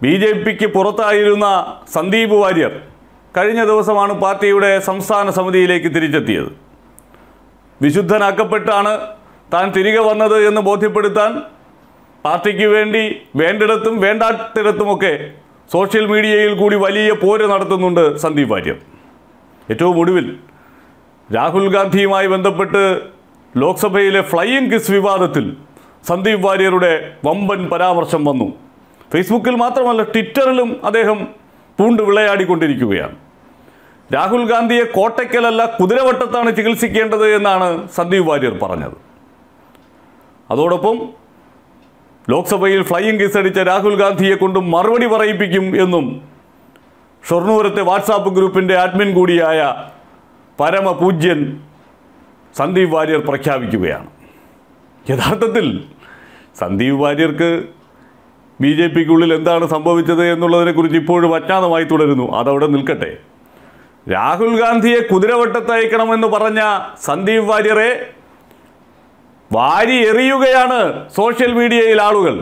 B ജെ പിക്ക് പുറത്തായിരുന്ന സന്ദീപ് വാര്യർ കഴിഞ്ഞ ദിവസമാണ് പാർട്ടിയുടെ സംസ്ഥാന സമിതിയിലേക്ക് തിരിച്ചെത്തിയത് വിശുദ്ധനാക്കപ്പെട്ടാണ് താൻ തിരികെ വന്നത് എന്ന് ബോധ്യപ്പെടുത്താൻ പാർട്ടിക്ക് വേണ്ടി വേണ്ടിടത്തും വേണ്ടാത്തിടത്തുമൊക്കെ സോഷ്യൽ മീഡിയയിൽ കൂടി വലിയ പോര് നടത്തുന്നുണ്ട് സന്ദീപ് വാര്യർ ഏറ്റവും ഒടുവിൽ രാഹുൽ ഗാന്ധിയുമായി ബന്ധപ്പെട്ട് ലോക്സഭയിലെ ഫ്ലൈയിങ് കിസ് വിവാദത്തിൽ സന്ദീപ് വാര്യരുടെ വമ്പൻ പരാമർശം വന്നു ഫേസ്ബുക്കിൽ മാത്രമല്ല ട്വിറ്ററിലും അദ്ദേഹം പൂണ്ട് വിളയാടിക്കൊണ്ടിരിക്കുകയാണ് രാഹുൽ ഗാന്ധിയെ കോട്ടയ്ക്കലല്ല കുതിരവട്ടത്താണ് ചികിത്സിക്കേണ്ടത് എന്നാണ് സന്ദീപ് വാര്യർ പറഞ്ഞത് അതോടൊപ്പം ലോക്സഭയിൽ ഫ്ലൈയിങ് കിസ് അടിച്ച രാഹുൽ ഗാന്ധിയെ കൊണ്ട് മറുപടി പറയിപ്പിക്കും എന്നും ഷൊർണൂരത്തെ വാട്സാപ്പ് ഗ്രൂപ്പിൻ്റെ അഡ്മിൻ കൂടിയായ പരമപൂജ്യൻ സന്ദീപ് വാര്യർ പ്രഖ്യാപിക്കുകയാണ് യഥാർത്ഥത്തിൽ സന്ദീപ് വാര്യർക്ക് ബി ജെ പിക്കുള്ളിൽ എന്താണ് സംഭവിച്ചത് എന്നുള്ളതിനെക്കുറിച്ച് ഇപ്പോഴും അജ്ഞാതമായി തുടരുന്നു അതവിടെ നിൽക്കട്ടെ രാഹുൽ ഗാന്ധിയെ കുതിരവട്ടത്തയക്കണമെന്ന് പറഞ്ഞ സന്ദീപ് വാര്യരെ വാരി എറിയുകയാണ് സോഷ്യൽ മീഡിയയിൽ ആളുകൾ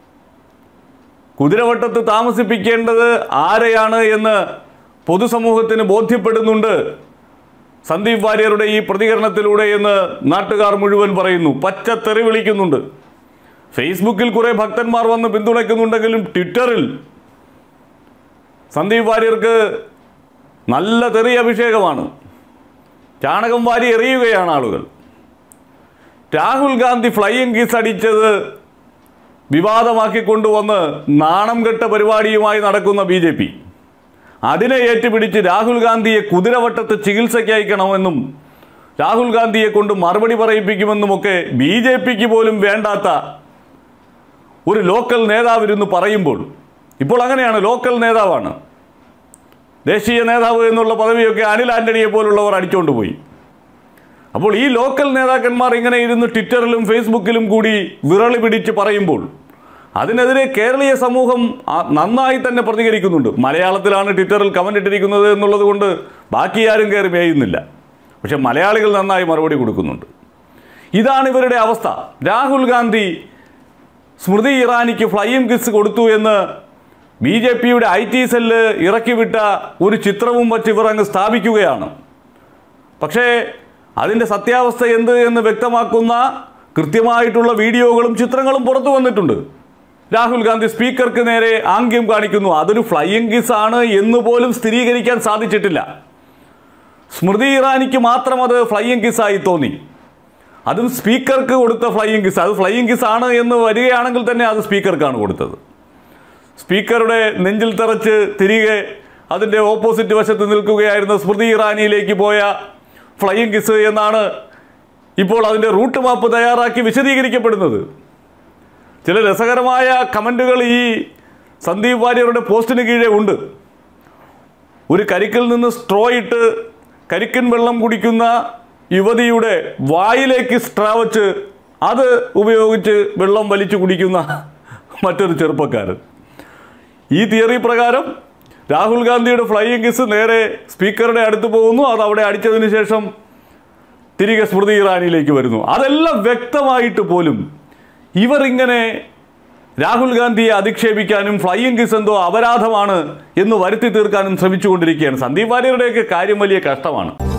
കുതിരവട്ടത്ത് താമസിപ്പിക്കേണ്ടത് ആരെയാണ് എന്ന് പൊതുസമൂഹത്തിന് ബോധ്യപ്പെടുന്നുണ്ട് സന്ദീപ് വാര്യരുടെ ഈ പ്രതികരണത്തിലൂടെ എന്ന് നാട്ടുകാർ മുഴുവൻ പറയുന്നു പച്ച തെറി വിളിക്കുന്നുണ്ട് ഫേസ്ബുക്കിൽ കുറെ ഭക്തന്മാർ വന്ന് പിന്തുണയ്ക്കുന്നുണ്ടെങ്കിലും ട്വിറ്ററിൽ സന്ദീപ് വാര്യർക്ക് നല്ല തെറി അഭിഷേകമാണ് ചാണകം വാരി എറിയുകയാണ് ആളുകൾ രാഹുൽ ഗാന്ധി ഫ്ലൈയിങ് കിസ് അടിച്ചത് വിവാദമാക്കി കൊണ്ടുവന്ന് നാണം കെട്ട പരിപാടിയുമായി നടക്കുന്ന ബി ജെ പി അതിനെ ഏറ്റുപിടിച്ച് രാഹുൽ ഗാന്ധിയെ കുതിരവട്ടത്ത് ചികിത്സയ്ക്ക് അയക്കണമെന്നും രാഹുൽ ഗാന്ധിയെ കൊണ്ട് മറുപടി പറയിപ്പിക്കുമെന്നുമൊക്കെ ബി ജെ പിക്ക് പോലും വേണ്ടാത്ത ഒരു ലോക്കൽ നേതാവിരുന്ന് പറയുമ്പോൾ ഇപ്പോൾ അങ്ങനെയാണ് ലോക്കൽ നേതാവാണ് ദേശീയ നേതാവ് എന്നുള്ള പദവിയൊക്കെ അനിൽ ആന്റണിയെ പോലുള്ളവർ അടിച്ചുകൊണ്ട് പോയി അപ്പോൾ ഈ ലോക്കൽ നേതാക്കന്മാർ ഇങ്ങനെ ഇരുന്ന് ട്വിറ്ററിലും ഫേസ്ബുക്കിലും കൂടി വിറളി പിടിച്ച് പറയുമ്പോൾ അതിനെതിരെ കേരളീയ സമൂഹം ആ- നന്നായി തന്നെ പ്രതികരിക്കുന്നുണ്ട് മലയാളത്തിലാണ് ട്വിറ്ററിൽ കമൻ്റ് ഇട്ടിരിക്കുന്നത് എന്നുള്ളത് കൊണ്ട് ബാക്കി ആരും കയറി മേയുന്നില്ല പക്ഷെ മലയാളികൾ നന്നായി മറുപടി കൊടുക്കുന്നുണ്ട് ഇതാണ് ഇവരുടെ അവസ്ഥ രാഹുൽ ഗാന്ധി സ്മൃതി ഇറാനിക്ക് ഫ്ലൈയിങ് കിസ് കൊടുത്തു എന്ന് ബി ജെ പിയുടെ ഐ ടി സെല്ല് ഇറക്കിവിട്ട ഒരു ചിത്രവും വച്ച് ഇവർ അങ്ങ് സ്ഥാപിക്കുകയാണ് പക്ഷേ അതിൻ്റെ സത്യാവസ്ഥ എന്ത് എന്ന് വ്യക്തമാക്കുന്ന കൃത്യമായിട്ടുള്ള വീഡിയോകളും ചിത്രങ്ങളും പുറത്തു വന്നിട്ടുണ്ട് രാഹുൽ ഗാന്ധി സ്പീക്കർക്ക് നേരെ ആംഗ്യം കാണിക്കുന്നു അതൊരു ഫ്ലൈയിങ് കിസ് ആണ് എന്ന് പോലും സ്ഥിരീകരിക്കാൻ സാധിച്ചിട്ടില്ല സ്മൃതി ഇറാനിക്ക് മാത്രം അത് ഫ്ലൈയിങ് കിസ്സായി തോന്നി അതും സ്പീക്കർക്ക് കൊടുത്ത ഫ്ലൈയിങ് കിസ് അത് ഫ്ലൈയിങ് കിസ് ആണ് എന്ന് വരികയാണെങ്കിൽ തന്നെ അത് സ്പീക്കർക്കാണ് കൊടുത്തത് സ്പീക്കറുടെ നെഞ്ചിൽ തറച്ച് തിരികെ അതിൻ്റെ ഓപ്പോസിറ്റ് വശത്ത് നിൽക്കുകയായിരുന്ന സ്മൃതി ഇറാനിയിലേക്ക് പോയ ഫ്ലൈയിങ് കിസ് എന്നാണ് ഇപ്പോൾ അതിൻ്റെ റൂട്ട് മാപ്പ് തയ്യാറാക്കി വിശദീകരിക്കപ്പെടുന്നത് ചില രസകരമായ കമൻറ്റുകൾ ഈ സന്ദീപ് വാര്യരുടെ പോസ്റ്റിന് കീഴേ ഉണ്ട് ഒരു കരിക്കിൽ നിന്ന് സ്ട്രോ ഇട്ട് കരിക്കൻ വെള്ളം കുടിക്കുന്ന യുവതിയുടെ വായിലേക്ക് സ്ട്രാ വച്ച് അത് ഉപയോഗിച്ച് വെള്ളം വലിച്ചു കുടിക്കുന്ന മറ്റൊരു ചെറുപ്പക്കാരൻ ഈ തിയറി പ്രകാരം രാഹുൽ ഗാന്ധിയുടെ ഫ്ലൈയിങ് കിസ് നേരെ സ്പീക്കറുടെ അടുത്ത് പോകുന്നു അത് അവിടെ അടിച്ചതിന് ശേഷം തിരികെ സ്മൃതി ഇറാനിയിലേക്ക് വരുന്നു അതെല്ലാം വ്യക്തമായിട്ട് പോലും ഇവർ ഇങ്ങനെ രാഹുൽ ഗാന്ധിയെ അധിക്ഷേപിക്കാനും ഫ്ലൈയിങ് കിസ് എന്തോ അപരാധമാണ് എന്ന് വരുത്തി തീർക്കാനും ശ്രമിച്ചുകൊണ്ടിരിക്കുകയാണ് സന്ദീപ് വാര്യരുടെയൊക്കെ കാര്യം വലിയ കഷ്ടമാണ്